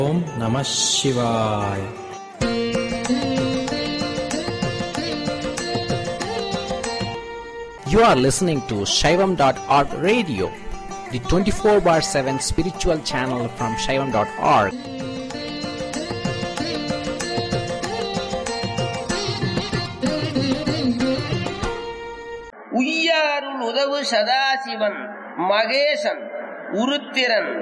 ஓம் நம சிவாய் You are listening to Shaivam.org radio, the 24 bar 7 spiritual channel from Shaivam.org. உய்யாருள் உதவு சதாசிவன் மகேசன் உருத்திரன்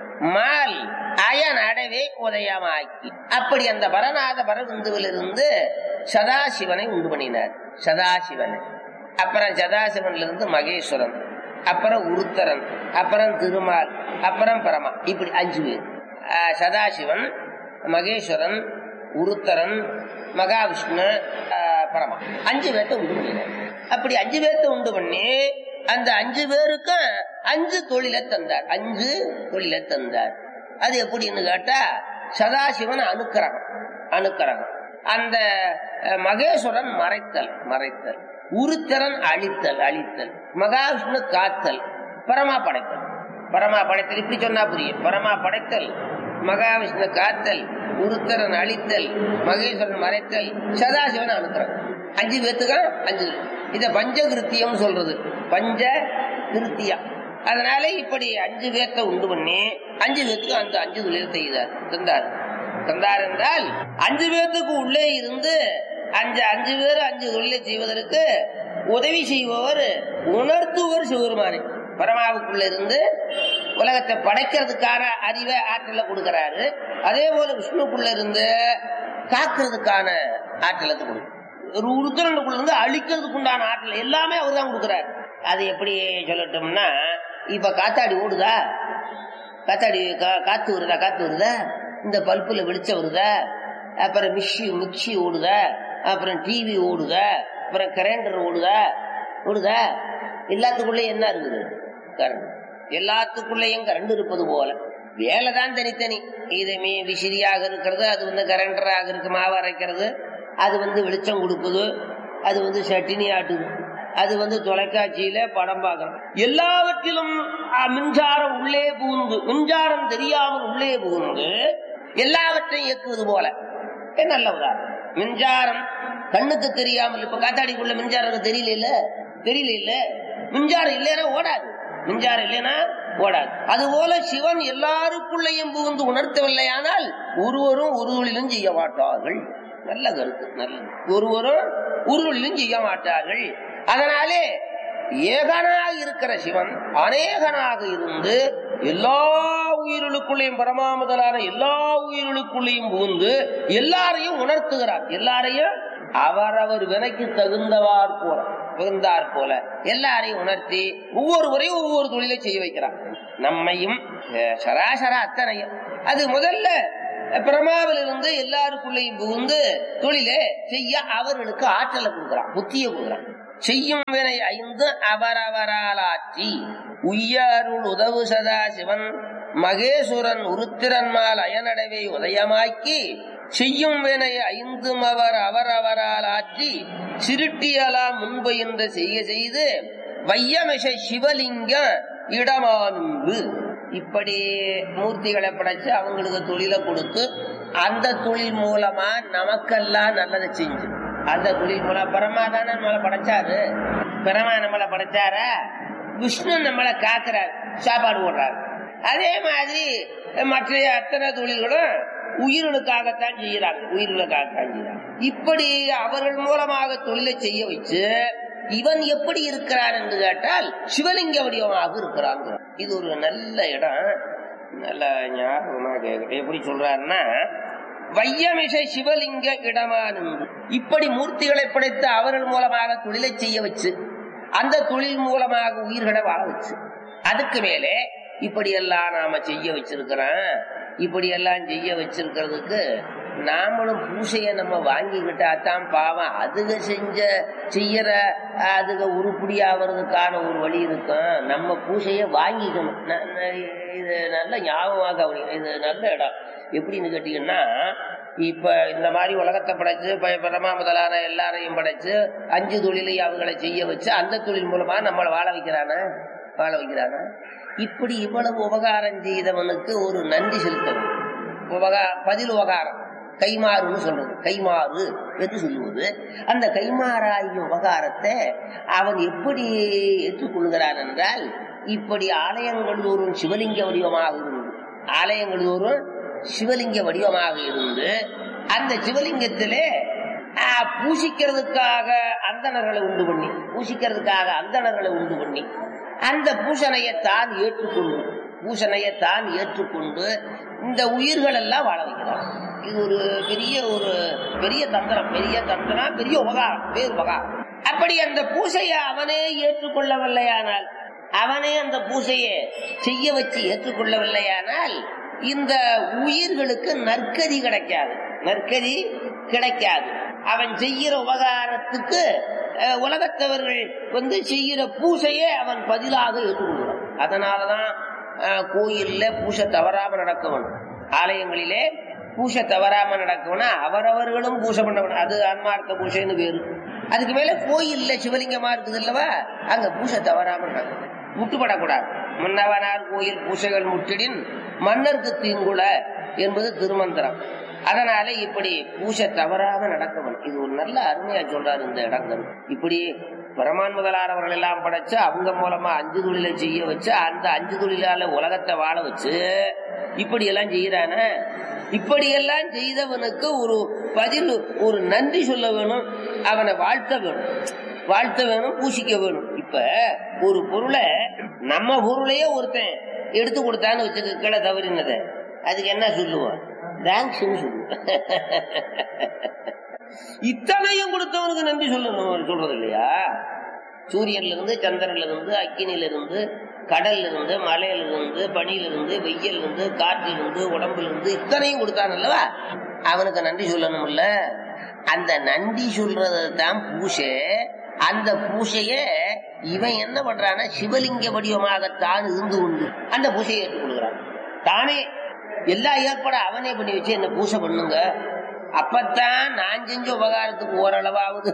மால் அயன் அடவே உதயமாக்கி அப்படி அந்த பரநாத பரவிந்துவிலிருந்து சதாசிவனை உண்டு பண்ணினார் சதாசிவனை அப்புறம் சதாசிவன்ல இருந்து மகேஸ்வரன் அப்புறம் உருத்தரன் அப்புறம் திருமால் அப்புறம் பரமா இப்படி அஞ்சு பேர் ஆஹ் சதாசிவன் மகேஸ்வரன் உருத்தரன் மகாவிஷ்ணு ஆஹ் பரமா அஞ்சு பேர்த்த உண்டு பண்ணினார் அப்படி அஞ்சு பேர்த்த உண்டு பண்ணி அந்த அஞ்சு பேருக்கும் அஞ்சு தொழிலை தந்தார் அஞ்சு தொழிலை தந்தார் அது எப்படின்னு கேட்டா சதாசிவன் அனுக்கிரகம் அனுக்கிரகம் அந்த அஹ், மகேஸ்வரன் மறைத்தல் மறைத்தல் உருத்தரன் அழித்தல் அழித்தல் மகாவிஷ்ணு காத்தல் பரமா படைத்தல் பரமா படைத்தல் இப்படி சொன்னா புரியும் பரமா படைத்தல் மகாவிஷ்ணு காத்தல் உருத்தரன் அழித்தல் மகேஸ்வரன் மறைத்தல் சதாசிவன் அனுக்கிரகம் அஞ்சு பேத்துக்கு அஞ்சு இத பஞ்சகிருத்தியம் சொல்றது பஞ்ச கிருத்தியம் அதனால இப்படி அஞ்சு பேர்த்த உண்டு பண்ணி அஞ்சு பேத்துக்கு அந்த அஞ்சு தொழில் செய்தார் தந்தார் தந்தார் என்றால் அஞ்சு பேர்த்துக்கு உள்ளே இருந்து அஞ்சு அஞ்சு பேர் அஞ்சு தொழிலை செய்வதற்கு உதவி செய்பவர் உணர்த்துவர் சிவருமானே பரமாவுக்குள்ள இருந்து உலகத்தை படைக்கிறதுக்கான அறிவை ஆற்றலை கொடுக்கிறாரு அதே போல விஷ்ணுக்குள்ள இருந்து காக்கிறதுக்கான ஆற்றலை கொடுக்கும் ஒரு உருத்தரனுக்குள்ள இருந்து அழிக்கிறதுக்கு உண்டான ஆற்றல் எல்லாமே அவர் தான் கொடுக்கிறார் அது எப்படி சொல்லட்டோம்னா இப்ப காத்தாடி ஓடுதா காத்தாடி கா- காத்து வருதா காத்து வருதா இந்த பல்புல வெளிச்சம் வருதா அப்புறம் மிக்சி மிக்சி ஓடுதா அப்புறம் டிவி ஓடுதா அப்புறம் கரண்டர் ஓடுதா ஓடுதா எல்லாத்துக்குள்ளேயும் என்ன இருக்குது கரண்ட் எல்லாத்துக்குள்ளேயும் கரண்ட் இருப்பது போல வேலை தான் தனித்தனி இது மீ விசிறியாக இருக்கிறது அது வந்து கரண்டராக இருக்கு மாவு அரைக்கிறது அது வந்து வெளிச்சம் கொடுக்குது அது வந்து சட்டினி ஆட்டுது அது வந்து தொலைக்காட்சியில படம் பார்க்கணும் எல்லாவற்றிலும் அ, மின்சாரம் உள்ளே புகுந்து மின்சாரம் தெரியாமல் உள்ளே புகுந்து எல்லாவற்றையும் இயக்குவது போல இது நல்ல உதாரணம் மின்சாரம் கண்ணுக்கு தெரியாமல் இப்ப காத்தாடிக்குள்ள மின்சாரம் தெரியல இல்ல தெரியல இல்ல மின்சாரம் இல்லைன்னா ஓடாது மின்சாரம் இல்லைன்னா ஓடாது அதுபோல சிவன் எல்லாருக்குள்ளேயும் புகுந்து உணர்த்தவில்லையானால் ஒருவரும் ஒருவரிலும் செய்ய மாட்டார்கள் நல்ல கருத்து நல்ல ஒருவரும் ஒருவரிலும் செய்ய மாட்டார்கள் அதனாலே ஏகனாக இருக்கிற சிவன் அநேகனாக இருந்து எல்லா உயிர்களுக்குள்ளேயும் பரமாமுதலான எல்லா உயிர்களுக்குள்ளேயும் புகுந்து எல்லாரையும் உணர்த்துகிறார் எல்லாரையும் அவரவர் வினைக்கு தகுந்தவார் போல தகுந்தார் போல எல்லாரையும் உணர்த்தி ஒவ்வொருவரையும் ஒவ்வொரு தொழிலை செய்ய வைக்கிறார் நம்மையும் அஹ், சராசர அத்தனையும் அது முதல்ல பிரமாவிலிருந்து எல்லாருக்குள்ளேயும் புகுந்து தொழிலை செய்ய அவர்களுக்கு ஆற்றலை கொடுக்கிறான் புத்தியை கொடுக்கிறான் செய்யும் வினை ஐந்து அவரவரால் ஆற்றி உய்யாருள் உதவு சதா சிவன் மகேசுரன் உருத்திரன்மால் அயனடவை உதயமாக்கி செய்யும் வினை ஐந்தும் அவர் அவரவரால் ஆற்றி சிருட்டியலா முன்பயின்ற செய்ய செய்து வையமிஷ சிவலிங்க இடமானும்பு இப்படி மூர்த்திகளை படைச்சு அவங்களுக்கு தொழிலை கொடுத்து அந்த தொழில் மூலமா நமக்கெல்லாம் நல்லதை செஞ்சு அந்த தொழில் மூலம் பரமா தானே நம்மளை படைச்சாரு பரமா நம்மளை படைச்சாரா விஷ்ணு நம்மளை காக்குறாரு சாப்பாடு போடுறாரு அதே மாதிரி மற்ற அத்தனை தொழில்களும் உயிர்களுக்காகத்தான் செய்யறாங்க உயிர்களுக்காகத்தான் செய்யறாங்க இப்படி அவர்கள் மூலமாக தொழிலை செய்ய வச்சு இவன் எப்படி இருக்கிறான் என்று கேட்டால் சிவலிங்க வடிவமாக இருக்கிறான் இது ஒரு நல்ல இடம் நல்ல ஞாபகமா கேட்க எப்படி சொல்றாருன்னா வையமிசை சிவலிங்க இடமானு இப்படி மூர்த்திகளை படைத்து அவர்கள் மூலமாக தொழிலை செய்ய வச்சு அந்த தொழில் மூலமாக உயிர்களை வாழ வச்சு அதுக்கு மேலே இப்படி எல்லாம் நாம செய்ய வச்சிருக்கிறோம் இப்படி எல்லாம் செய்ய வச்சிருக்கிறதுக்கு நாமளும் பூசைய நம்ம வாங்கிக்கிட்டா தான் பாவம் அதுக செஞ்ச செய்யற அதுக உருப்படி ஆவறதுக்கான ஒரு வழி இருக்கும் நம்ம பூசைய வாங்கிக்கணும் ந- ந- இது நல்ல ஞாபகமாக கவனிக்கணும். இது நல்ல இடம் எப்படின்னு கேட்டீங்கன்னா இப்ப இந்த மாதிரி உலகத்தை படைச்சு ப- பிரமா முதலான எல்லாரையும் படைச்சு அஞ்சு தொழிலை அவங்களை செய்ய வச்சு அந்த தொழில் மூலமா நம்மளை வாழ வைக்கிறானா வாழ வைக்கிறானா இப்படி இவ்வளவு உபகாரம் செய்தவனுக்கு ஒரு நன்றி செலுத்தணும் உபகா பதில் உபகாரம் கைமாறுன்னு சொல்றது கைமாறு என்று சொல்லுவது அந்த கைமாறாகிய உபகாரத்தை அவன் எப்படி ஏற்றுக்கொள்கிறான் என்றால் இப்படி ஆலயங்கள் தோறும் சிவலிங்க வடிவமாக இருந்து ஆலயங்கள் தோறும் சிவலிங்க வடிவமாக இருந்து அந்த சிவலிங்கத்திலே ஆ, பூசிக்கிறதுக்காக அந்தணர்களை உண்டு பண்ணி பூசிக்கிறதுக்காக அந்தணர்களை உண்டு பண்ணி அந்த பூசணையை தான் ஏற்றுக்கொண்டு பூசணையை தான் ஏற்றுக்கொண்டு இந்த உயிர்கள் எல்லாம் வாழ வைக்கிறான் இது ஒரு பெரிய ஒரு பெரிய தந்திரம் பெரிய தந்திரம் பெரிய உபகாரம் பேர் உபகாரம் அப்படி அந்த பூசையை அவனே ஏற்றுக்கொள்ளவில்லையானால் அவனே அந்த பூசையை செய்ய வச்சு ஏற்றுக்கொள்ளவில்லையானால் இந்த உயிர்களுக்கு நற்கதி கிடைக்காது நற்கதி கிடைக்காது அவன் செய்கிற உபகாரத்துக்கு அஹ், உலகத்தவர்கள் வந்து செய்கிற பூசையே அவன் பதிலாக ஏற்றுக்கொள்கிறான் அதனாலதான் அஹ், கோயில்ல பூசை தவறாம நடக்க வேண்டும் ஆலயங்களிலே பூசை தவறாம நடக்கணும்னா அவரவர்களும் பூசை பண்ண வேணும் அது ஆன்மார்த்த பூசைன்னு பேரு அதுக்கு மேல கோயில்ல சிவலிங்கமா இருக்குது அல்லவா அங்க பூசை தவறாம நடக்கும் முட்டுப்படக்கூடாது மன்னவனார் கோயில் பூசைகள் முற்றிடின் மன்னருக்கு தீங்குல என்பது திருமந்திரம் அதனால இப்படி பூசை தவறாம நடக்கணும் இது ஒரு நல்ல அருமையா சொல்றாரு இந்த இடங்கள் இப்படி பிரமான் முதலானவர்கள் எல்லாம் படைச்சு அவங்க மூலமா அஞ்சு தொழிலை செய்ய வச்சு அந்த அஞ்சு தொழிலால உலகத்தை வாழ வச்சு இப்படி எல்லாம் செய்யறான இப்படியெல்லாம் செய்தவனுக்கு ஒரு பதில் ஒரு நன்றி சொல்ல வேணும் அவனை வாழ்த்த வேணும் வாழ்த்த வேணும் பூசிக்க வேணும் இப்ப ஒரு பொருளை நம்ம பொருளையே ஒருத்தன் எடுத்து கொடுத்தான்னு வச்சுக்க கீழே தவறினதை அதுக்கு என்ன சொல்லுவான் தேங்க்ஸ்னு சொல்லுவான் இத்தனையும் கொடுத்தவனுக்கு நன்றி சொல்லணும் சொல்றது இல்லையா சூரியன்ல இருந்து சந்திரன்ல இருந்து அக்கினில இருந்து கடல்ல இருந்து மலையில இருந்து பனியில இருந்து வெயில் இருந்து காற்றில இருந்து உடம்புல இருந்து இத்தனையும் கொடுத்தான் அல்லவா அவனுக்கு நன்றி சொல்லணும்ல அந்த நன்றி சொல்றது தான் பூசை அந்த பூசைய இவன் என்ன பண்றான்னா சிவலிங்க வடிவமாகத்தான் இருந்து உண்டு அந்த பூசையை ஏற்றுக்கொள்கிறான் தானே எல்லா ஏற்பாடு அவனே பண்ணி வச்சு என்ன பூசை பண்ணுங்க அப்பத்தான் நான் செஞ்ச உபகாரத்துக்கு ஓரளவாவது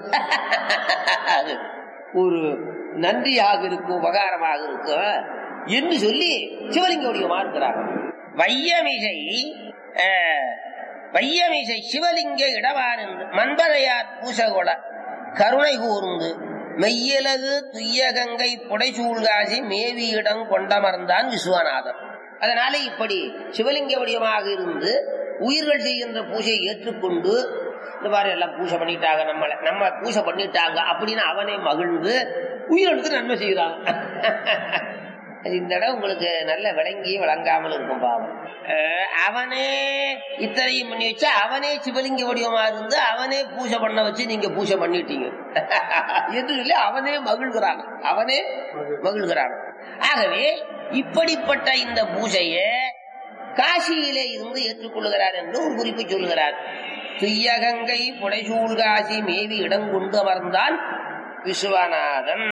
அது ஒரு நன்றியாக இருக்கும் உபகாரமாக இருக்கும் என்று சொல்லி சிவலிங்க வடிவமா இருக்கிறாங்க வையமிசை அஹ், வையமிசை சிவலிங்க இடவான் என்று மன்பதையார் பூசகோட கருணை கூர்ந்து மெய்யலகு துய்யகங்கை புடைசூழ்காசி மேவி இடம் கொண்டமர்ந்தான் விஸ்வநாதன் அதனால இப்படி சிவலிங்க வடிவமாக இருந்து உயிர்கள் செய்கின்ற பூஜையை ஏற்றுக்கொண்டு இந்த மாதிரி எல்லாம் பூஜை பண்ணிட்டாங்க நம்மள நம்ம பூஜை பண்ணிட்டாங்க அப்படின்னு அவனே மகிழ்ந்து உயிர்களுக்கு நன்மை செய்கிறான் அது இந்த இடம் உங்களுக்கு நல்ல விளங்கி விளங்காமல் இருக்கும் பாவம் அஹ் அவனே இத்தனையும் பண்ணி வச்சு அவனே சிவலிங்க வடிவமா இருந்து அவனே பூஜை பண்ண வச்சு நீங்க பூஜை பண்ணிட்டீங்க என்று சொல்லி அவனே மகிழ்கிறான் அவனே மகிழ்கிறான் ஆகவே இப்படிப்பட்ட இந்த பூஜையை காசியிலே இருந்து ஏற்றுக்கொள்கிறார் என்று ஒரு குறிப்பு சொல்கிறார் துய்யகங்கை புடைசூழ் காசி மேவி இடம் கொண்டு அமர்ந்தான் விஸ்வநாதன்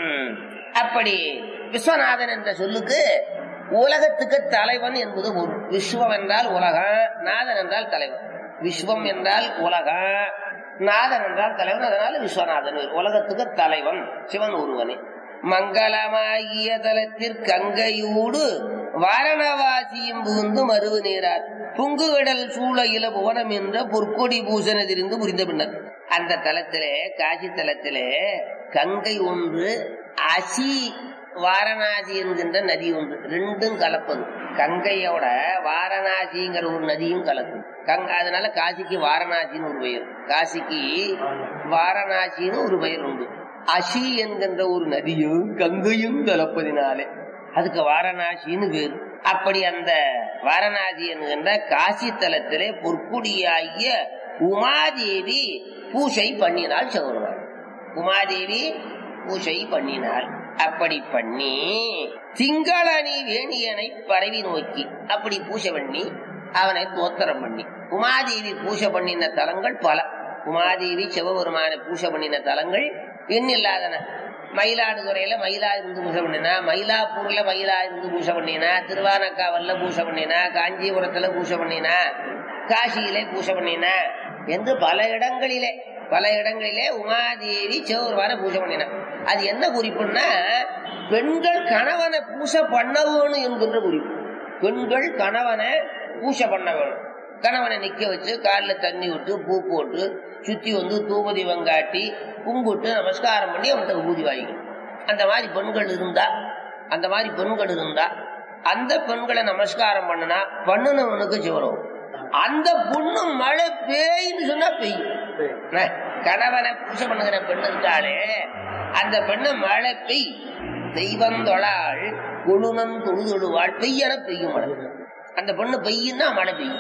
அப்படி விஸ்வநாதன் என்ற சொல்லுக்கு உலகத்துக்கு தலைவன் என்பது ஒரு விஸ்வம் என்றால் உலகம் நாதன் என்றால் தலைவன் விஸ்வம் என்றால் உலகம் நாதன் என்றால் தலைவன் அதனால விஸ்வநாதன் உலகத்துக்கு தலைவன் சிவன் ஒருவனே மங்களமாகிய தலத்திற்கங்கையூடு வாரணவாசியும் புகுந்து மருவு நேரார் புங்குகடல் சூழ இல புவனம் என்ற பொற்கொடி பூசன தெரிந்து புரிந்த பின்னர் அந்த தலத்திலே காசி தலத்திலே கங்கை ஒன்று அசி வாரணாசி என்கின்ற நதி ஒன்று ரெண்டும் கலப்பது கங்கையோட வாரணாசிங்கிற ஒரு நதியும் கலக்கும் கங்க அதனால காசிக்கு வாரணாசின்னு ஒரு பெயர் காசிக்கு வாரணாசின்னு ஒரு பெயர் உண்டு அசி என்கின்ற ஒரு நதியும் கங்கையும் கலப்பதினாலே அதுக்கு வாரணாசின்னு பேர் அப்படி அந்த வாரணாசி என்கின்ற காசி தலத்திலே பொற்குடியாகிய உமாதேவி பூசை பண்ணினாள் சௌரவான் உமாதேவி பூசை பண்ணினாள் அப்படி பண்ணி திங்களணி வேணியனை பரவி நோக்கி அப்படி பூசை பண்ணி அவனை தோத்திரம் பண்ணி உமாதேவி பூசை பண்ணின தலங்கள் பல உமாதேவி சிவபெருமான பூசை பண்ணின தலங்கள் எண்ணில்லாதன மயிலாடுதுறையில மயிலா இருந்து பூசை பண்ணினா மயிலாப்பூர்ல மயிலா இருந்து பூசை பண்ணினா திருவானக்காவல்ல பூசை பண்ணினா காஞ்சிபுரத்துல பூசை பண்ணினா காசியிலே பூசை பண்ணினா என்று பல இடங்களிலே பல இடங்களிலே உமாதேவி சிவபெருமான பூஜை பண்ணினான் அது என்ன குறிப்புன்னா பெண்கள் கணவனை பூசை பண்ண வேணும் என்கின்ற குறிப்பு பெண்கள் கணவனை பூசை பண்ண வேணும் கணவனை நிக்க வச்சு காலில் தண்ணி விட்டு பூ போட்டு சுத்தி வந்து தூபதி வங்காட்டி கும்பிட்டு நமஸ்காரம் பண்ணி அவன்கிட்ட ஊதி வாங்கிக்கணும் அந்த மாதிரி பெண்கள் இருந்தா அந்த மாதிரி பெண்கள் இருந்தா அந்த பெண்களை நமஸ்காரம் பண்ணுனா பண்ணுனவனுக்கு சிவரம் அந்த பொண்ணு மழை பெய்யுன்னு சொன்னா பெய்யும் அஹ், கணவனை பூஜை பண்ணுகிற பெண் இருக்காளே அந்த பெண்ணு மழை பெய் தெய்வந்தொழாள் கொழுனம் தொழுதொழுவாள் பெய்யன பெய்யும் மழை அந்த பொண்ணு பெய்யுன்னா மழை பெய்யும்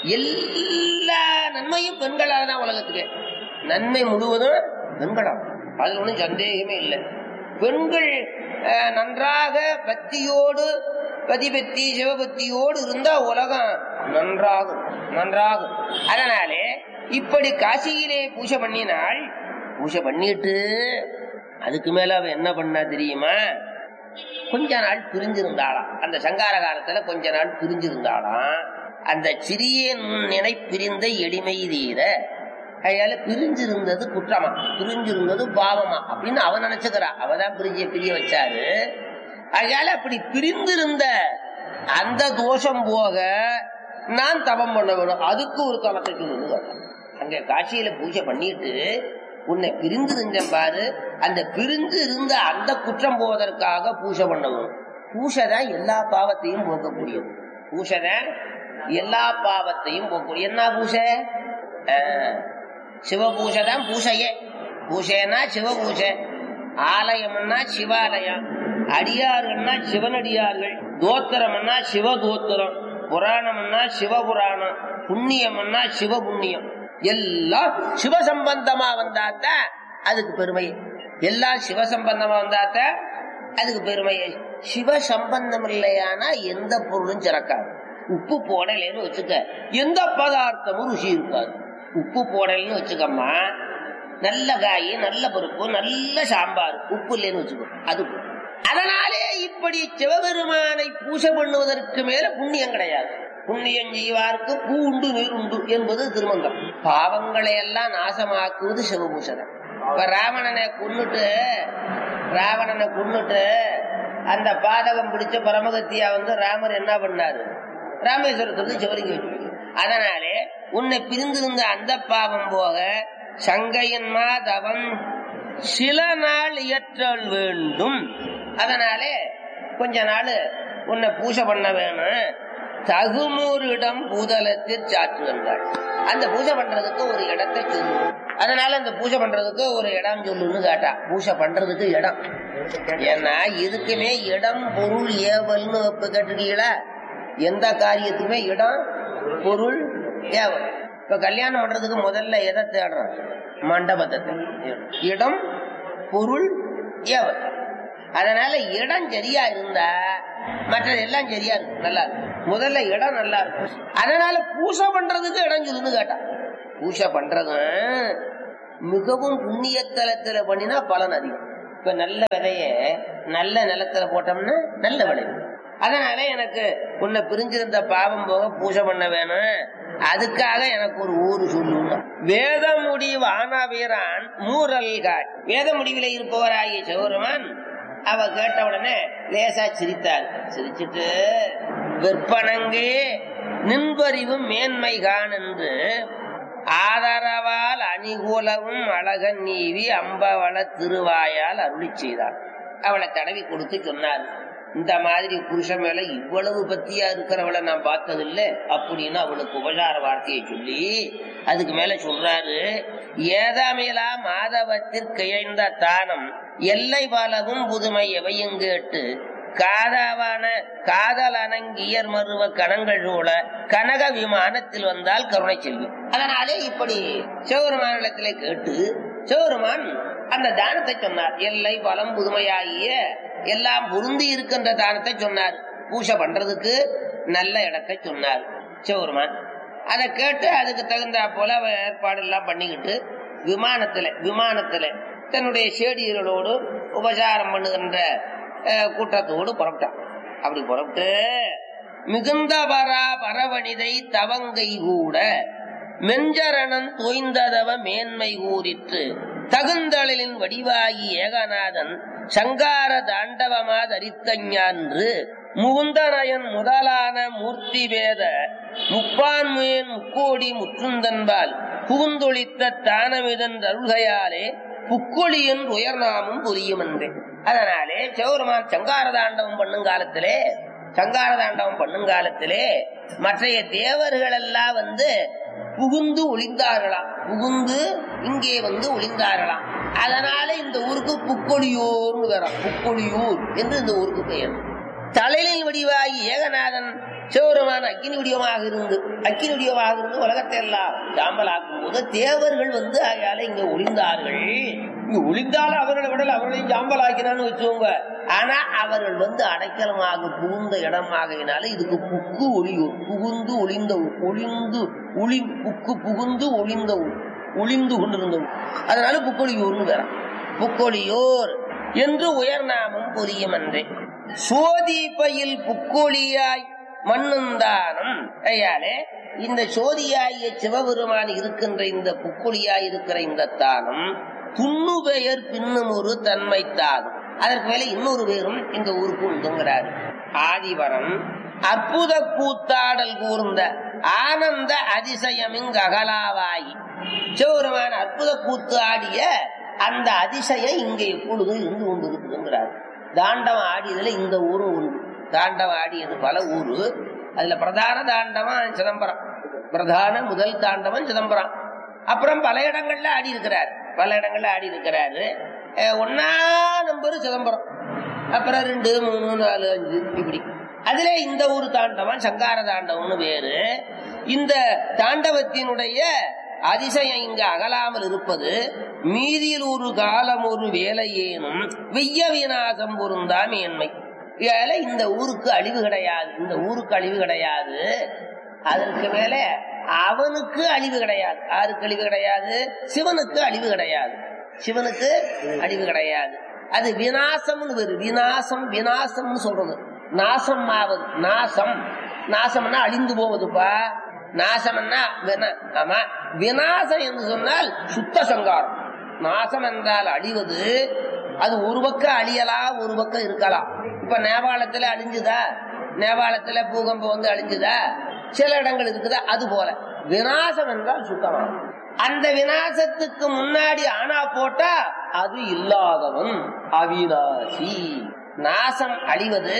எல்லா நன்மையும் பெண்களால் தான் உலகத்துக்கு நன்மை முழுவதும் பெண்களால் அதுல ஒன்றும் சந்தேகமே இல்லை பெண்கள் அஹ், நன்றாக பக்தியோடு பதிபக்தி சிவபக்தியோடு இருந்தா உலகம் நன்றாகும் நன்றாகும் அதனாலே இப்படி காசியிலே பூஜை பண்ணினாள் பூஜை பண்ணிட்டு அதுக்கு மேல அவ என்ன பண்ணா தெரியுமா கொஞ்ச நாள் பிரிஞ்சிருந்தாளாம் அந்த சங்கார காலத்துல கொஞ்ச நாள் பிரிஞ்சிருந்தாளாம் அந்த சிறிய நினை பிரிந்த எளிமை தீர அதனால பிரிஞ்சிருந்தது குற்றமா பிரிஞ்சிருந்தது பாவமா அப்படின்னு அவ நினைச்சுக்கிறா அவதான் பிரிஞ்ச பிரிய வச்சாரு அதனால அப்படி பிரிந்திருந்த அந்த தோஷம் போக நான் தபம் பண்ண வேணும் அதுக்கு ஒரு தளத்தை சொல்லுங்க அங்க காட்சியில பூஜை பண்ணிட்டு உன்னை பிரிந்து இருந்தேன் பாரு அந்த பிரிந்து இருந்த அந்த குற்றம் போவதற்காக பூஜை பண்ணணும் பூஜை தான் எல்லா பாவத்தையும் போக்கக்கூடியது பூஜை தான் எல்லா பாவத்தையும் போக்கக்கூடிய என்ன பூஜை ஆஹ், சிவபூஜை தான் பூஜையே பூஜைனா சிவபூஜை ஆலயம்னா சிவாலயம் அடியார்கள்னா சிவனடியார்கள் தோத்திரம்னா சிவதோத்திரம் புராணம்னா சிவபுராணம் புண்ணியம்னா சிவபுண்ணியம் எல்லாம் சிவ சம்பந்தமா வந்தாத்தான் அதுக்கு பெருமை எல்லாம் சிவ சம்பந்தமா வந்தாத்தான் அதுக்கு பெருமை சிவ சம்பந்தம் இல்லையானா எந்த பொருளும் சிறக்காது உப்பு போடலைன்னு வச்சுக்க எந்த பதார்த்தமும் ருசி இருக்காது உப்பு போடலைன்னு வச்சுக்கம்மா நல்ல காய் நல்ல பருப்பு நல்ல சாம்பார் உப்பு இல்லைன்னு வச்சுக்கோ அது அதனாலே இப்படி சிவபெருமானை பூஜை பண்ணுவதற்கு மேல புண்ணியம் கிடையாது புண்ணியம் செய்வார்க்கு பூ உண்டு நீர் உண்டு என்பது திருமந்தம் பாவங்களை எல்லாம் நாசமாக்குவது சிவபூஷை தான் இப்ப ராவணனை கொன்னுட்டு ராவணனை கொன்னுட்டு அந்த பாதகம் பிடிச்ச பரமகத்தியா வந்து ராமர் என்ன பண்ணாரு ராமேஸ்வரத்துக்கு சிவலிங்க வச்சு அதனாலே உன்னை பிரிந்திருந்த அந்த பாவம் போக சங்கையன் மாதவன் சில நாள் இயற்றல் வேண்டும் அதனாலே கொஞ்ச நாள் உன்னை பூஜை பண்ண வேணும் தகுமூரிடம் பூதலத்தில் சாற்று என்றாள் அந்த பூஜை பண்றதுக்கு ஒரு இடத்தை சொல்லு அதனால அந்த பூஜை பண்றதுக்கு ஒரு இடம் சொல்லுன்னு கேட்டா பூஜை பண்றதுக்கு இடம் ஏன்னா இதுக்குமே இடம் பொருள் ஏவல்னு இப்ப கேட்டிருக்கீங்களா எந்த காரியத்துக்குமே இடம் பொருள் ஏவல் இப்ப கல்யாணம் பண்றதுக்கு முதல்ல எதை தேடுறோம் மண்டபத்தை தேடுறோம். இடம் பொருள் ஏவல் அதனால இடம் சரியா இருந்தா மற்றது எல்லாம் சரியா இருக்கும் நல்லா இருக்கும் முதல்ல இடம் நல்லா இருக்கும் அதனால பூசை பண்றதுக்கு இடம் சொல்லுன்னு கேட்டா பூசை பண்றதும் மிகவும் புண்ணியத்தலத்துல பண்ணினா பலன் அதிகம் இப்ப நல்ல விதைய நல்ல நிலத்துல போட்டோம்னா நல்ல விளைவு அதனால எனக்கு உன்னை பிரிஞ்சிருந்த பாவம் போக பூஜை பண்ண வேணும் அதுக்காக எனக்கு ஒரு ஊரு சொல்லுங்க வேத முடிவு ஆனாவீரான் மூரல் காட் வேத முடிவில இருப்பவராகிய சிவருமான் அவ கேட்ட உடனே லேசா சிரித்தாள் சிரிச்சிட்டு விற்பனங்கே நின்பறிவு மேன்மை கான் என்று ஆதரவால் அணிகூலவும் அழகன் நீவி அம்பவள திருவாயால் அருளி செய்தார் அவளை தடவி கொடுத்து சொன்னார் இந்த மாதிரி புருஷன் மேல இவ்வளவு பத்தியா இருக்கிறவளை நான் பார்த்ததில்ல அப்படின்னு அவளுக்கு உபசார வார்த்தையை சொல்லி அதுக்கு மேல சொல்றாரு ஏதாமேலா மாதவத்திற்கு இழைந்த தானம் எல்லை பலவும் புதுமை எவையும் கேட்டு காதாவான காதல் அணங்கியர் மருவ கணங்கள் சூழ கனக விமானத்தில் வந்தால் கருணை செல்வி அதனாலே இப்படி சிவபெருமானிடத்திலே கேட்டு சிவபெருமான் அந்த தானத்தை சொன்னார் எல்லை பலம் புதுமையாகிய எல்லாம் பொருந்தி இருக்கின்ற தானத்தை சொன்னார் பூஜை பண்றதுக்கு நல்ல இடத்தை சொன்னார் சிவபெருமான் அதை கேட்டு அதுக்கு தகுந்தா போல அவ ஏற்பாடு எல்லாம் பண்ணிக்கிட்டு விமானத்துல விமானத்துல தன்னுடைய சேடியர்களோடு உபசாரம் பண்ணுகின்ற அஹ், கூட்டத்தோடு புறப்பட்டான் அப்படி புறப்பட்டு மிகுந்த பரா பரவனிதை தவங்கை கூட மெஞ்சரணன் தோய்ந்ததவ மேன்மை கூறிற்று தகுந்தளின் வடிவாகி ஏகநாதன் சங்கார தாண்டவமா தரித்த ஞான்று முகுந்தனயன் முதலான மூர்த்தி வேத முப்பான்முயன் முக்கோடி முற்றுந்தன்பால் புகுந்தொழித்த தானமிதன் அருள்கையாலே புக்கொழியன் உயர்நாமும் புரியும் என்றே அதனாலே சிவபெருமான் சங்கார தாண்டவம் பண்ணும் காலத்திலே சங்கார தாண்டவம் பண்ணும் காலத்திலே மற்றைய தேவர்கள் எல்லாம் வந்து புகுந்து ஒளிந்தார்களாம் புகுந்து இங்கே வந்து ஒளிந்தார்களாம் அதனால இந்த ஊருக்கு புக்கொழியூர்னு வரும் புக்கொழியூர் என்று இந்த ஊருக்கு பெயர் தலையில் வடிவாகி ஏகநாதன் சிவபெருமான் அக்கினி வடிவமாக இருந்து அக்கினி வடிவமாக இருந்து உலகத்தை எல்லாம் சாம்பலாக்கும் போது தேவர்கள் வந்து ஆகையால இங்க ஒளிந்தார்கள் இங்க ஒளிந்தாலும் அவர்களை விடல அவர்களையும் சாம்பலாக்கினான்னு வச்சுக்கோங்க ஆனா அவர்கள் வந்து அடைக்கலமாக புகுந்த இடமாகையினால இதுக்கு புக்கு ஒளியூர் புகுந்து ஒளிந்த ஊர் ஒளிந்து ஒளி புக்கு புகுந்து ஒளிந்த ஊர் ஒளிந்து கொண்டிருந்த ஊர் அதனால புக்கொழியூர்னு வேற புக்கொழியூர் என்று உயர்நாமம் புரியும் என்றே சோதி பயில் புக்கொழியாய் மண்ணுந்தானம் ஐயாலே இந்த சோதியாகிய சிவபெருமான் இருக்கின்ற இந்த புக்கொழியாய் இருக்கிற இந்த தானம் துண்ணு பெயர் பின்னும் ஒரு தன்மை தானம் அதற்கு மேல இன்னொரு பேரும் இந்த ஊருக்கு உண்டுங்கிறார் ஆதிவரம் அற்புத கூத்தாடல் கூர்ந்த ஆனந்த அதிசயமிங்கு அகலாவாயி சிவபெருமான் அற்புத கூத்து ஆடிய அந்த அதிசயம் இங்க எப்பொழுதும் இருந்து கொண்டிருக்குதுங்கிறார் தாண்டவம் ஆடியதுல இந்த ஊரும் உண்டு தாண்டவம் ஆடியது பல ஊரு அதுல பிரதான தாண்டவம் சிதம்பரம் பிரதான முதல் தாண்டவம் சிதம்பரம் அப்புறம் பல இடங்கள்ல ஆடி இருக்கிறார் பல இடங்கள்ல ஆடி இருக்கிறாரு அஹ் ஒன்னா நம்பர் சிதம்பரம் அப்புறம் ரெண்டு மூணு நாலு அஞ்சு இப்படி அதுல இந்த ஒரு தாண்டவம் சங்கார தாண்டவம்னு பேரு இந்த தாண்டவத்தினுடைய அதிசயம் இங்கு அகலாமல் இருப்பது மீதியில் ஒரு காலம் ஒரு வேலையேனும் வெய்ய விநாசம் பொருந்தா மேன்மை இதால இந்த ஊருக்கு அழிவு கிடையாது இந்த ஊருக்கு அழிவு கிடையாது அதற்கு மேல அவனுக்கு அழிவு கிடையாது யாருக்கு அழிவு கிடையாது சிவனுக்கு அழிவு கிடையாது சிவனுக்கு அழிவு கிடையாது அது விநாசம்னு பேரு விநாசம் விநாசம்னு சொல்றது நாசம் ஆவது நாசம் நாசம்னா அழிந்து போவதுப்பா நாசம்னா வின- ஆமா விநாசம் என்று சொன்னால் சுத்த சங்காரம் நாசம் என்றால் அழிவது அது ஒரு பக்கம் அழியலாம் ஒரு பக்கம் இருக்கலாம் இப்ப நேபாளத்துல அழிஞ்சுதா நேபாளத்துல பூகம்பம் வந்து அழிஞ்சுதா சில இடங்கள் இருக்குதா அது போல விநாசம் என்றால் சுத்தமாகும் அந்த விநாசத்துக்கு முன்னாடி ஆனா போட்டா அது இல்லாதவன் அவிநாசி நாசம் அழிவது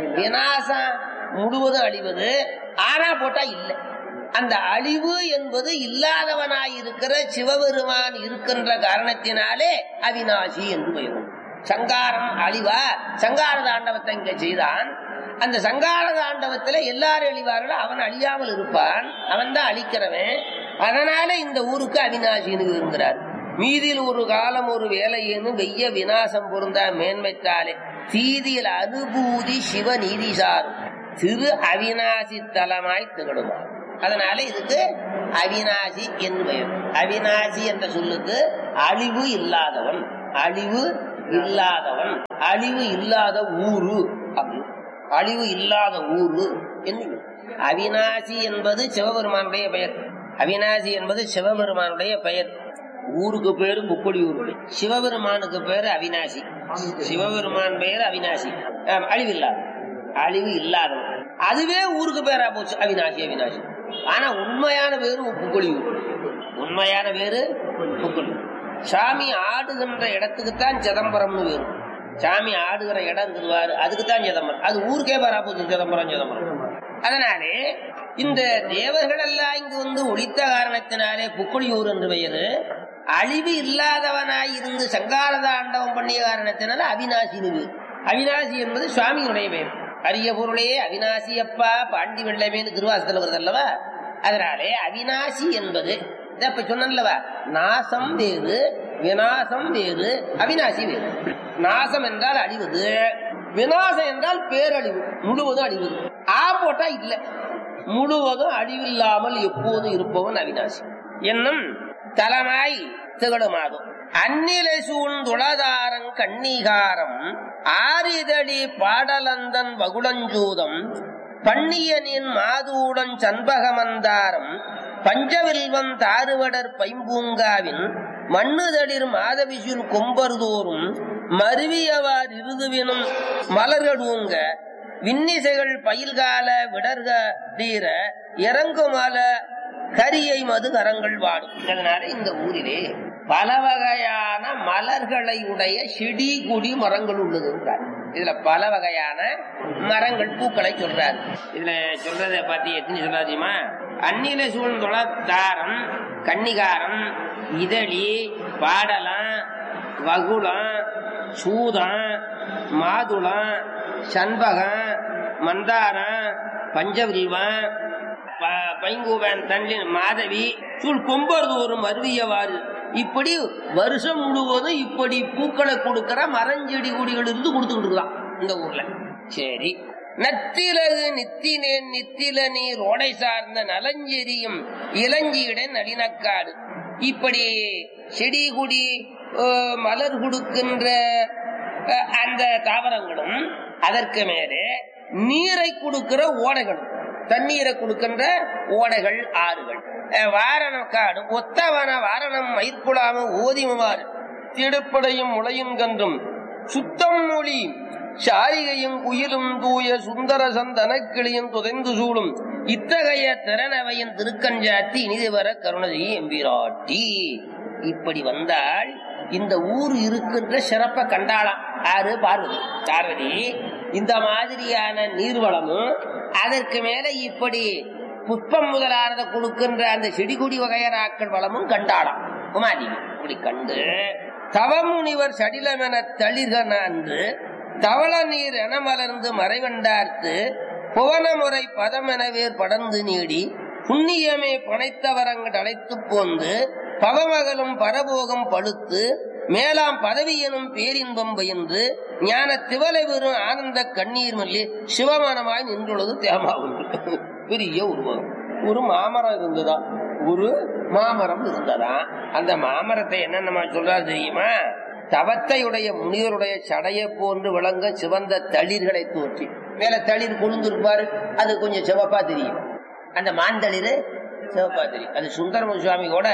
விநாசம் முழுவதும் அழிவது ஆனா போட்டா இல்லை அந்த அழிவு என்பது இல்லாதவனாய் இருக்கிற சிவபெருமான் இருக்கின்ற காரணத்தினாலே அவிநாசி என்று பெயரும் சங்காரம் அழிவா சங்கார தாண்டவத்தை இங்க செய்தான் அந்த சங்கார தாண்டவத்துல எல்லாரும் அழிவார்களோ அவன் அழியாமல் இருப்பான் அவன் தான் அழிக்கிறவன் அதனால இந்த ஊருக்கு அவிநாசின்னு இருக்கிறார் மீதில் ஒரு காலம் ஒரு வேலையேனும் வெய்ய விநாசம் பொருந்தா மேன்மைத்தாலே தீதியில் அனுபூதி சிவ நீதி சாரும் திரு அவிநாசி தலமாய் திகழுமா அதனால இதுக்கு அவிநாசி என்று பெயர் அவிநாசி என்ற சொல்லுக்கு அழிவு இல்லாதவன் அழிவு இல்லாதவன் அழிவு இல்லாத ஊரு அப்படி அழிவு இல்லாத ஊரு என்று அவிநாசி என்பது சிவபெருமானுடைய பெயர் அவிநாசி என்பது சிவபெருமானுடைய பெயர் ஊருக்கு பேரு முப்படியூர் சிவபெருமானுக்கு பேரு அவிநாசி சிவபெருமான் பெயர் அவிநாசி ஆம், அழிவில்லாத அழிவு இல்லாதவன் அதுவே ஊருக்கு பேரா போச்சு அவிநாசி அவிநாசி ஆனா உண்மையான பேரு புக்கொழியூர் உண்மையான பேரு புக்கொழியூர் சாமி ஆடுகின்ற இடத்துக்குத்தான் சிதம்பரம்னு பேரு சாமி ஆடுகிற இடம் இருக்குதுவாரு அதுக்குத்தான் சிதம்பரம் அது ஊருக்கே பேரா போச்சு சிதம்பரம் சிதம்பரம் அதனாலே இந்த தேவர்கள் எல்லாம் இங்கு வந்து ஒழித்த காரணத்தினாலே புக்கொழியூர் என்று பெயரு அழிவு இல்லாதவனாய் இருந்து சங்கார தாண்டவம் பண்ணிய காரணத்தினால அவிநாசினு பேர். அவிநாசி என்பது சுவாமியுடைய பெயர் அரிய பொருளே அவிநாசி அப்பா பாண்டி வெள்ளமேனு திருவாசத்துல வருது அல்லவா அதனாலே அவிநாசி என்பது இதை இப்ப சொன்னல்லவா நாசம் வேறு விநாசம் வேறு அவிநாசி வேறு நாசம் என்றால் அழிவது விநாசம் என்றால் பேரழிவு முழுவதும் அழிவு ஆ போட்டா இல்ல முழுவதும் அழிவில்லாமல் எப்போதும் இருப்பவன் அவிநாசி என்னும் தலமாய் திகழுமாகும் அந்நிலை சூழ்ந்துளதாரங் கண்ணீகாரம் ஆரிதழி பாடலந்தன் வகுளஞ்சூதம் பன்னியனின் மாதூடன் சண்பகமந்தாரம் பஞ்சவில்வம் தாறுவடர் பைம்பூங்காவின் மண்ணுதளிர் மாதவிசுல் கொம்பர்தோறும் மருவியவார் இருதுவினும் மலர்களூங்க விண்ணிசைகள் பயில்கால விடர்க தீர இறங்குமால கரியை மது கரங்கள் வாடும் அதனால இந்த ஊரிலே பல வகையான மலர்களை உடைய செடி கொடி மரங்கள் உள்ளதுன்றார் இதுல பல வகையான மரங்கள் பூக்களை சொல்றாரு இதுல சொல்றத பத்தி எத்தனை சொல்லாதியுமா அந்நில சூழ்ந்துள தாரம் கன்னிகாரம் இதழி பாடலம் வகுளம் சூதம் மாதுளம் சண்பகம் மந்தாரம் பஞ்சவிரிவம் ப- பைங்கூவன் தண்டின் மாதவி சூழ் கொம்பர் தோறும் அருவியவாறு இப்படி வருஷம் முழுவதும் இப்படி பூக்களை கொடுக்கிற மரஞ்செடி கொடிகள் இருந்து கொடுத்துக்கிட்டு இருக்கலாம் இந்த ஊர்ல சரி நத்திலகு நித்தினேன் நித்தில நீர் ஓடை சார்ந்த நலஞ்செரியும் இளஞ்சியிட நளினக்காடு இப்படி செடி கொடி அஹ், மலர் கொடுக்கின்ற அஹ், அந்த தாவரங்களும் அதற்கு மேலே நீரை கொடுக்கிற ஓடைகளும் தண்ணீரை கொடுக்கின்ற ஓடைகள் ஆறுகள் அஹ், வாரணம் காடு ஒத்தவன வாரணம் மயிர்குழாம ஓதிமுவார் திடுப்படையும் முளையும் கன்றும் சுத்தம் மொழி சாரிகையும் குயிலும் தூய சுந்தர சந்தன கிளியும் துதைந்து சூடும் இத்தகைய திறனவையின் திருக்கஞ்சாத்தி இனிது வர கருணதி எம்பிராட்டி இப்படி வந்தால் இந்த ஊர் இருக்கின்ற சிறப்ப கண்டாளாம் ஆறு பார்வதி பார்வதி இந்த மாதிரியான நீர்வளமும் அதற்கு மேல இப்படி புஷ்பம் முதலானத கொடுக்கின்ற அந்த செடி கொடி வகையராக்கள் வளமும் கண்டாளாம் உமாதேவி இப்படி கண்டு தவமுனிவர் சடிலமென தளிர்க நான்று தவள நீர் என மலர்ந்து மறைவண்டார்த்து புவனமுறை பதமெனவேர் படர்ந்து நீடி புண்ணியமே பனைத்தவரங்கள் அழைத்து போந்து பவமகளும் பரபோகம் பழுத்து மேலாம் பதவி எனும் பேரின்பம் பயின்று ஞான திவலை பெறும் ஆனந்த கண்ணீர் மல்லி சிவமானமாய் நின்றுள்ளது தேமாவும் பெரிய உருவம் ஒரு மாமரம் இருந்ததா ஒரு மாமரம் இருந்ததா அந்த மாமரத்தை என்ன நம்ம சொல்றாரு தெரியுமா தவத்தையுடைய முனிவருடைய சடையை போன்று விளங்க சிவந்த தளிர்களை தோற்றி மேல தளிர் கொழுந்திருப்பாரு அது கொஞ்சம் சிவப்பா தெரியும் அந்த மாந்தளிர் சிவப்பா தெரியும் அது சுந்தரம சுவாமி கூட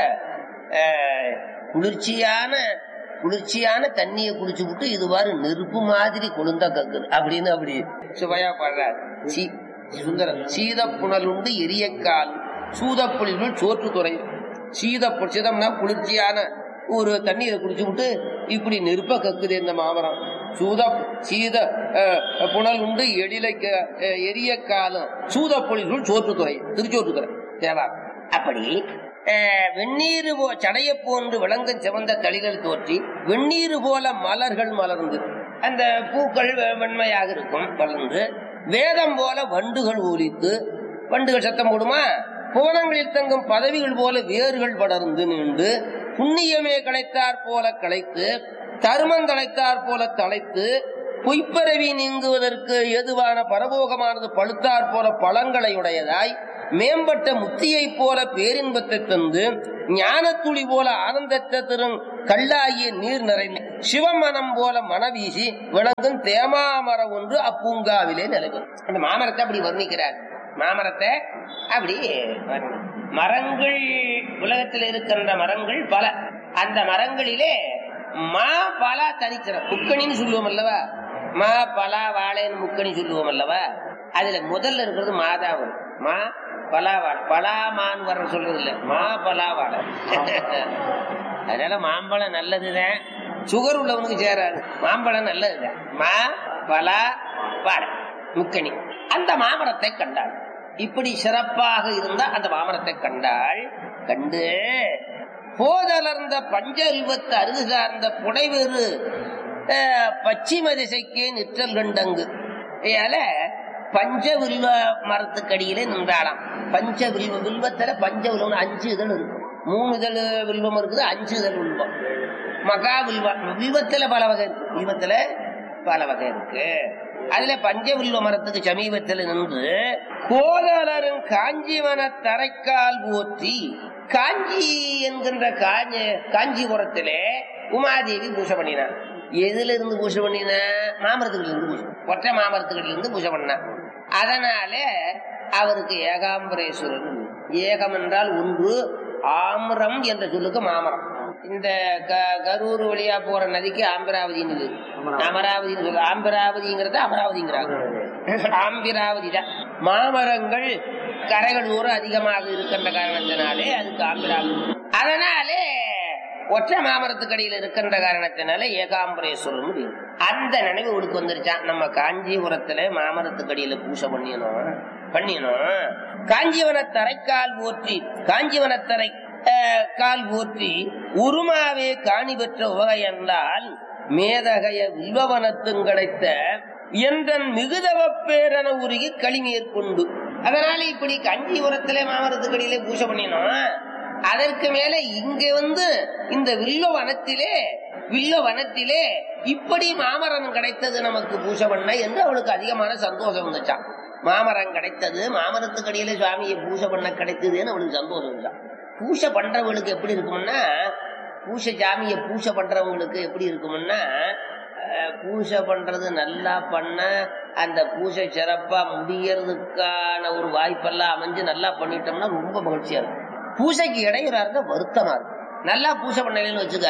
அஹ், குளிர்ச்சியான குளிர்ச்சியான தண்ணியை குடிச்சு விட்டு இதுவாறு நெருப்பு மாதிரி கொழுந்த கக்குது அப்படின்னு அப்படி சுவையா பாடுறாரு சீ சுந்தரம் சீத புனலுண்டு எரியக்கால் சூதப்புலிகள் சோற்று துறை சீத பு- சிதம்னா குளிர்ச்சியான ஒரு தண்ணீரை குடிச்சு விட்டு இப்படி நெருப்ப கக்குது இந்த மாமரம் சூத சீத அஹ், புனல் உண்டு எழிலை க- அஹ், எரிய காலம் சூத பொழில்கள் சோற்றுத்துறை திருச்சோற்றுத்துறை தேவா அப்படி அஹ், வெந்நீர் போ சடைய போன்று விளங்கும் சிவந்த தளிகள் தோற்றி வெந்நீர் போல மலர்கள் மலர்ந்து அந்த பூக்கள் வெ- வெண்மையாக இருக்கும் மலர்ந்து வேதம் போல வண்டுகள் ஒலித்து வண்டுகள் சத்தம் போடுமா புவனங்களில் தங்கும் பதவிகள் போல வேர்கள் படர்ந்து நீண்டு புண்ணியமே களைத்தாற் போல களைத்து தருமம் தளைத்தாற் போல தளைத்து பொய்ப்பரவி நீங்குவதற்கு ஏதுவான பரபோகமானது பழுத்தாற் போல பழங்களை உடையதாய் மேம்பட்ட முத்தியைப் போல பேரின்பத்தை தந்து ஞானத்துளி போல ஆனந்தத்தை தரும் கல்லாகிய நீர் நிறைந்த சிவமனம் போல மனவீசி விளங்கும் தேமாமரம் ஒன்று அப்பூங்காவிலே நிலவும் அந்த மாமரத்தை அப்படி வர்ணிக்கிறார் மாமரத்தை அப்படி வர்ணி- மரங்கள் உலகத்தில் இருக்கின்ற மரங்கள் பல அந்த மரங்களிலே மா பலா தனிச்சிறம் முக்கணின்னு சொல்லுவோம் அல்லவா மா பலா வாழைன்னு முக்கணி சொல்லுவோம் அல்லவா அதுல முதல்ல இருக்கிறது மாதா வரும் மா பலா வாழை பலா மான் வர சொல்றது இல்ல மா பலா வாழை அதனால மாம்பழம் நல்லதுதான் சுகர் உள்ளவனுக்கு சேராது மாம்பழம் நல்லதுதான் மா பலா வாழை முக்கணி அந்த மாமரத்தை கண்டாள் இப்படி சிறப்பாக இருந்த அந்த மாமரத்தை கண்டாள் கண்டு போதலர்ந்த பஞ்சல்வத்து அருகு சார்ந்த புடைவேறு அஹ், பச்சிம திசைக்கே நிற்றல் கண்டங்கு ஏல பஞ்ச வில்வ மரத்துக்கடியிலே நின்றாளாம் பஞ்ச வில்வ வில்வத்துல பஞ்ச வில்வம் அஞ்சு இதழ் இருக்கும் மூணு இதழ் வில்வம் இருக்குது அஞ்சு இதழ் வில்வம் மகா வில்வம் வில்வத்துல பல வகை இருக்கு வில்வத்துல பல வகை இருக்கு அதுல பஞ்சவில்வ மரத்துக்கு சமீபத்தில் நின்று கோதலரும் காஞ்சிவன தரைக்கால் போற்றி காஞ்சி என்கின்ற காஞ்சி காஞ்சிபுரத்திலே உமாதேவி பூஜை பண்ணினான் எதுல இருந்து பூஜை பண்ணினா மாமரத்துக்கிட்ட இருந்து பூஜை ஒற்றை மாமரத்துக்கிட்ட இருந்து பூஜை பண்ணா அதனால அவருக்கு ஏகாம்பரேஸ்வரர் ஏகம் என்றால் ஒன்று ஆம்ரம் என்ற சொல்லுக்கு மாமரம் இந்த க- கரூர் வழியா போற நதிக்கு ஆம்பராவதின்னு பேரு. அமராவதின்னு சொல்ல ஆம்பராவதிங்கிறத அமராவதிங்கிறாங்க ஆம்பிராவதி தான் மாமரங்கள் கரைகள் தூரம் அதிகமாக இருக்கின்ற காரணத்தினாலே அதுக்கு ஆம்பிராவதி அதனாலே ஒற்றை மாமரத்துக்கடியில் இருக்கின்ற காரணத்தினால ஏகாம்பரேஸ்வரன் பேரு. அந்த நினைவு உனக்கு வந்துருச்சான் நம்ம காஞ்சிபுரத்துல மாமரத்துக்கடியில பூசை பண்ணினோம் பண்ணினோம் காஞ்சிவனத்தரைக்கால் போற்றி காஞ்சிவனத்தரை அஹ், கால் போற்றி உருமாவே காணி பெற்ற உவகை என்றால் மேதகைய வில்வவனத்தும் கிடைத்த என்றன் மிகுதவ பேரன உருகி களிமேற்கொண்டு அதனால இப்படி காஞ்சிபுரத்திலே மாமரத்துக்கடியிலே பூசை பண்ணினோம் அதற்கு மேல இங்க வந்து இந்த வில்ல வனத்திலே வில்ல வனத்திலே இப்படி மாமரம் கிடைத்தது நமக்கு பூசை பண்ண என்று அவளுக்கு அதிகமான சந்தோஷம் வந்துச்சான் மாமரம் கிடைத்தது மாமரத்துக்கு அடியில சுவாமியை பூசை பண்ண கிடைத்ததுன்னு அவளுக்கு சந்தோஷம் வந்துச்சான் பூசை பண்றவங்களுக்கு எப்படி இருக்கும்னா பூசை சாமியை பூசை பண்றவங்களுக்கு எப்படி இருக்கும்னா அஹ், பூசை பண்றது நல்லா பண்ண அந்த பூசை சிறப்பா முடியறதுக்கான ஒரு வாய்ப்பெல்லாம் அமைஞ்சு நல்லா பண்ணிட்டோம்னா ரொம்ப மகிழ்ச்சியா இருக்கும் பூசைக்கு இடையூறா இருந்தா வருத்தமா இருக்கும் நல்லா பூசை பண்ணலன்னு வச்சுக்க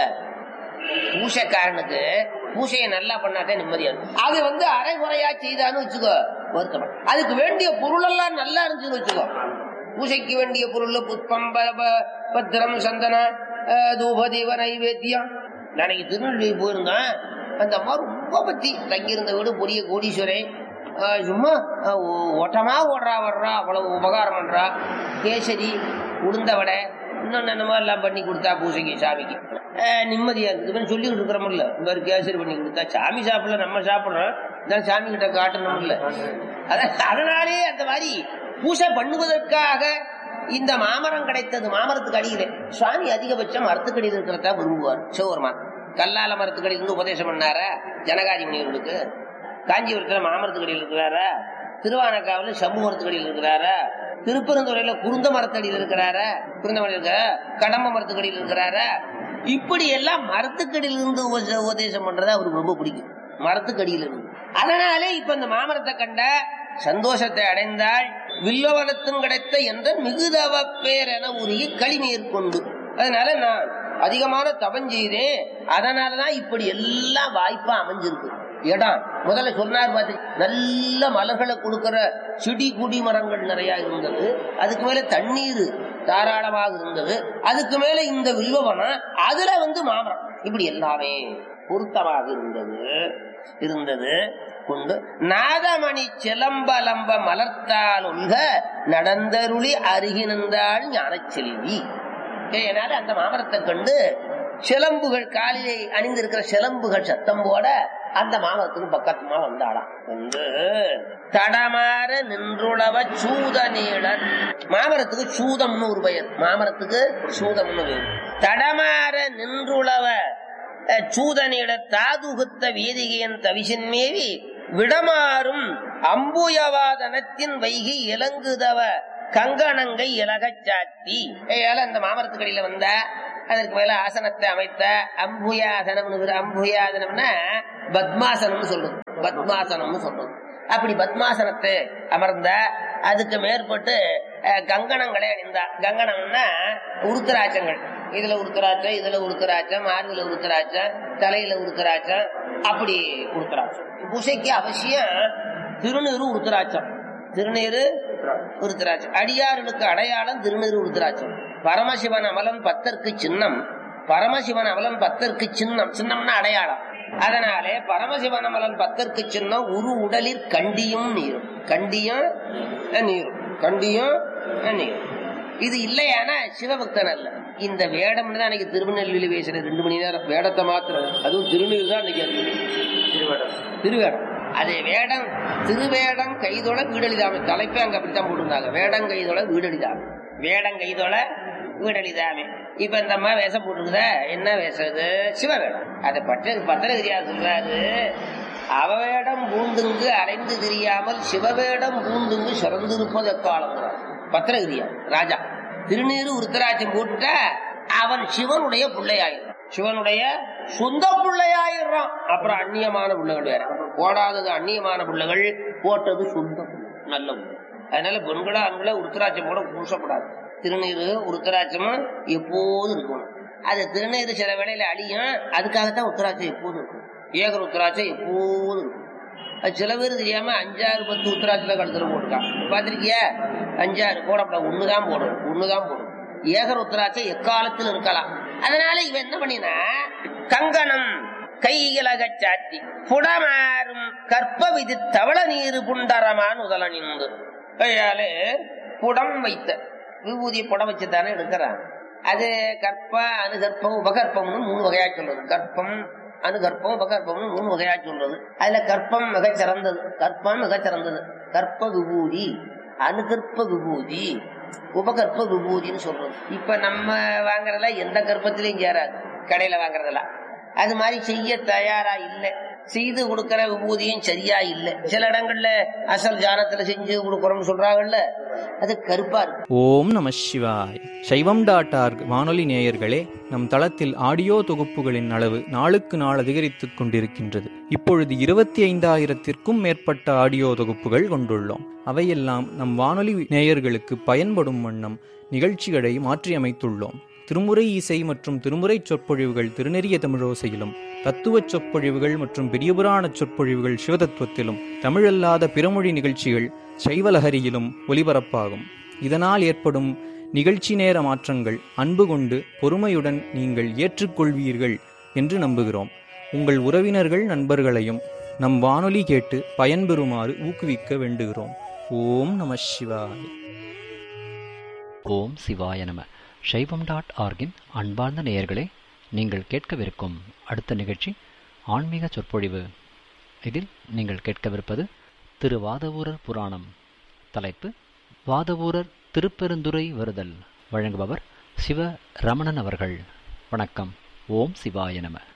பூசைக்காரனுக்கு பூசையை நல்லா பண்ணாதான் நிம்மதியா இருக்கும் அது வந்து அரைகுறையா செய்தான்னு வச்சுக்கோ வருத்தம் அதுக்கு வேண்டிய பொருள் எல்லாம் நல்லா இருந்துச்சுன்னு வச்சுக்கோ பூசைக்கு வேண்டிய பொருள் புஷ்பம் ப- ப- பத்திரம் சந்தன அஹ், தூப தீப நைவேத்தியம் நாளைக்கு திருநெல்வேலி போயிருந்தேன் அந்த அம்மா ரொம்ப பத்தி தங்கியிருந்த வீடு பெரிய கோடீஸ்வரே அஹ், சும்மா அஹ், ஓ- ஓட்டமா ஓடுறா வர்றா அவ்வளவு உபகாரம் பண்றா கேசரி உளுந்த வடை இன்னொன்னு என்னமோ எல்லாம் பண்ணி கொடுத்தா பூசைக்கு சாமிக்கு அஹ், நிம்மதியா இருக்குது சொல்லிக்கிட்டு இருக்கிறோம்ல இந்த மாதிரி கேசரி பண்ணி கொடுத்தா சாமி சாப்பிடல நம்ம சாப்பிடுறோம் இருந்தாலும் சாமி கிட்ட காட்டணும்ல அத- அதனாலே அந்த மாதிரி பூசை பண்ணுவதற்காக இந்த மாமரம் கிடைத்தது மாமரத்துக்கு அடியிலே சுவாமி அதிகபட்சம் மரத்துக்கடியில் இருக்கிறதா விரும்புவார் சிவபெருமான் கல்லால மரத்துக்கடியில் இருந்து உபதேசம் பண்ணாரா ஜனகாதி முனிவர்களுக்கு காஞ்சிபுரத்துல மாமரத்துக்கடியில் இருக்கிறாரா திருவானக்காவில சம்பு மரத்துக்கடியில் இருக்கிறாரா திருப்பரந்துறையில குருந்த மரத்தடியில் இருக்கிறாரா குருந்த மரம் இருக்க கடம்ப மரத்துக்கடியில் இருக்கிறாரா இப்படி எல்லாம் மரத்துக்கடியில் இருந்து உபதே- உபதேசம் பண்றது அவருக்கு ரொம்ப பிடிக்கும் மரத்துக்கடியில் இருந்து அதனாலே இப்ப இந்த மாமரத்தை கண்ட சந்தோஷத்தை அடைந்தாள் வில்லவனத்தும் கிடைத்த என்ற மிகுதவ பேரென உருகி களிமேற்கொண்டு அதனால நான் அதிகமான தவம் செய்தேன் அதனாலதான் இப்படி எல்லாம் வாய்ப்பா அமைஞ்சிருக்கு இடம் முதல்ல சொன்னார் பார்த்து நல்ல மலர்களை கொடுக்கிற செடி குடி மரங்கள் நிறைய இருந்தது அதுக்கு மேல தண்ணீர் தாராளமாக இருந்தது அதுக்கு மேல இந்த வில்வவனம் அதுல வந்து மாமரம் இப்படி எல்லாமே பொருத்தமாக இருந்தது இருந்தது கொண்டு நாதமணி சிலம்பலம்ப மலர்த்தால் உள்க நடந்தருளி அருகினிருந்தாள் ஞானச் செல்வி ஏனால அந்த மாமரத்தை கண்டு சிலம்புகள் காலிலே அணிந்திருக்கிற சிலம்புகள் சத்தம் போட அந்த மாமரத்துக்கு பக்கத்துமா வந்தாளாம் வந்து தடமாற நின்றுளவ சூத நீளன் மாமரத்துக்கு சூதம்னு ஒரு பெயர் மாமரத்துக்கு சூதம்னு பேர் தடமாற நின்றுளவ அஹ், சூதனிட தாதுகுத்த வீதிகையன் தவிசின் மேவி விடமாறும் அம்புயவாதனத்தின் வைகி இலங்குதவ கங்கணங்கை இலகச் சாத்தி ஏயால அந்த மாமரத்துக்கடியில வந்த அதற்கு மேல ஆசனத்தை அமைத்த அம்புயாசனம் அம்புயாசனம்னா பத்மாசனம்னு சொல்றது பத்மாசனம்னு சொல்றது அப்படி பத்மாசனத்தை அமர்ந்த அதுக்கு மேற்பட்டு அஹ், கங்கணங்களை அணிந்தா கங்கணம்னா உருத்தராட்சங்கள் இதுல உருத்தராட்சம் இதுல உருத்தராட்சம் மார்பில உருத்தராட்சம் தலையில உருத்தராட்சம் அப்படி உருத்தராட்சம் பூசைக்கு அவசியம் திருநீரு உருத்தராட்சம் திருநீரு உருத்தராட்சம் அடியார்களுக்கு அடையாளம் திருநீரு உருத்தராட்சம் பரமசிவன் அமலன் பத்தற்கு சின்னம் பரமசிவன் அமலன் பத்தற்கு சின்னம் சின்னம்னா அடையாளம் அதனாலே பரமசிவன் அமலன் பத்தற்கு சின்னம் உரு உடலில் கண்டியும் நீரும் கண்டியும் அஹ், நீரும் கண்டியும் அஹ், நீரும் இது இல்லையானா சிவபக்தன் அல்ல இந்த வேடம்னு தான் அன்னைக்கு திருநெல்வேலி பேசுற ரெண்டு மணி நேரம் வேடத்தை மாத்திரம் அதுவும் திருநீர் தான் அன்னைக்கு அது. திருவேடம் அது வேடம் திருவேடம் கைதொட வீடளிதாமை தலைப்பே அங்க அப்படித்தான் போட்டிருந்தாங்க வேடம் கைதொட வீடளிதாமை வேடம் கைதொட வீடளிதாமை இப்ப இந்த அம்மா வேஷம் போட்டுருக்குத என்ன வேஷம் இது சிவவேடம் அதை பற்ற பத்திரகிரியார் சொல்றாரு அவவேடம் பூண்டுங்கு அலைந்து தெரியாமல் சிவவேடம் பூண்டுங்கு சிறந்திருப்பது எக்காலம் பத்திரகிரியா ராஜா திருநீரு உருத்தராட்சம் போட்டுட்டா அவன் சிவனுடைய பிள்ளையாயிரும் சிவனுடைய சொந்த பிள்ளையாயிடுறான் அப்புறம் அந்நியமான பிள்ளைகள் வேற போடாதது அந்நியமான பிள்ளைகள் போட்டது சொந்த பிள்ளை. நல்ல பிள்ளை அதனால பெண்களா ஆண்களா உருத்தராட்சம் போட பூசப்படாது திருநீரு உருத்தராட்சமும் எப்போதும் இருக்கணும் அது திருநீரு சில வேளையில அழியும் அதுக்காகத்தான் உத்தராட்சம் எப்போதும் இருக்கும் ஏகர் உத்தராட்சம் எப்போதும் இருக்கும் அது சில பேர் தெரியாம அஞ்சாறு பத்து உத்தராட்சியில கழுத்துல போட்டுருக்கான் பாத்திருக்கியா அஞ்சாறு போடப்பட ஒண்ணுதான் போடும் ஒண்ணுதான் போடும் ஏகர் உத்தராட்சம் எக்காலத்தில் இருக்கலாம் அதனால இவன் என்ன பண்ணினா கங்கணம் கையிலக சாத்தி புடமாறும் கற்ப விதி தவள நீரு புண்டரமான் உதல நின்று கையாலே புடம் வைத்த விபூதிய புடம் வச்சு தானே எடுக்கிறான் அது கற்ப அனுகற்பம் உபகற்பம்னு மூணு வகையா சொல்றது கற்பம் அனுகற்பம் உபகற்பம்னு மூணு வகையா சொல்றது அதுல கற்பம் மிகச் சிறந்தது கற்பம் மிகச் சிறந்தது கற்ப விபூதி அனுகற்ப விபூதி உபகற்ப விபூதின்னு சொல்றது இப்ப நம்ம வாங்குறதுல எந்த கற்பத்திலையும் சேராது கடையில வாங்குறதெல்லாம் அது மாதிரி செய்ய தயாரா இல்லை செய்து கொடுக்கிற விபூதியும் சரியா இல்லை சில இடங்கள்ல அசல் ஜானத்துல செஞ்சு கொடுக்கறோம்னு சொல்றாங்கல்ல அது கருப்பா இருக்கு ஓம் நம சிவாய் சைவம் டாட் ஆர்க் வானொலி நேயர்களே நம் தளத்தில் ஆடியோ தொகுப்புகளின் அளவு நாளுக்கு நாள் அதிகரித்துக் கொண்டிருக்கின்றது இப்பொழுது இருபத்தி ஐந்தாயிரத்திற்கும் மேற்பட்ட ஆடியோ தொகுப்புகள் கொண்டுள்ளோம் அவையெல்லாம் நம் வானொலி நேயர்களுக்கு பயன்படும் வண்ணம் நிகழ்ச்சிகளை மாற்றியமைத்துள்ளோம் திருமுறை இசை மற்றும் திருமுறை சொற்பொழிவுகள் திருநெறிய தமிழோசையிலும் தத்துவ சொற்பொழிவுகள் மற்றும் பெரியபுராண சொற்பொழிவுகள் சிவதத்துவத்திலும் தமிழல்லாத பிறமொழி நிகழ்ச்சிகள் சைவலஹரியிலும் ஒலிபரப்பாகும் இதனால் ஏற்படும் நிகழ்ச்சி நேர மாற்றங்கள் அன்பு கொண்டு பொறுமையுடன் நீங்கள் ஏற்றுக்கொள்வீர்கள் என்று நம்புகிறோம் உங்கள் உறவினர்கள் நண்பர்களையும் நம் வானொலி கேட்டு பயன்பெறுமாறு ஊக்குவிக்க வேண்டுகிறோம் ஓம் நம சிவாய் ஓம் சிவாய நம சைவம் டாட் ஆர்கின் அன்பார்ந்த நேயர்களே நீங்கள் கேட்கவிருக்கும் அடுத்த நிகழ்ச்சி ஆன்மீக சொற்பொழிவு இதில் நீங்கள் கேட்கவிருப்பது திரு வாதவூரர் புராணம் தலைப்பு வாதவூரர் திருப்பெருந்துறை வருதல் வழங்குபவர் சிவ ரமணன் அவர்கள் வணக்கம் ஓம் சிவாய நம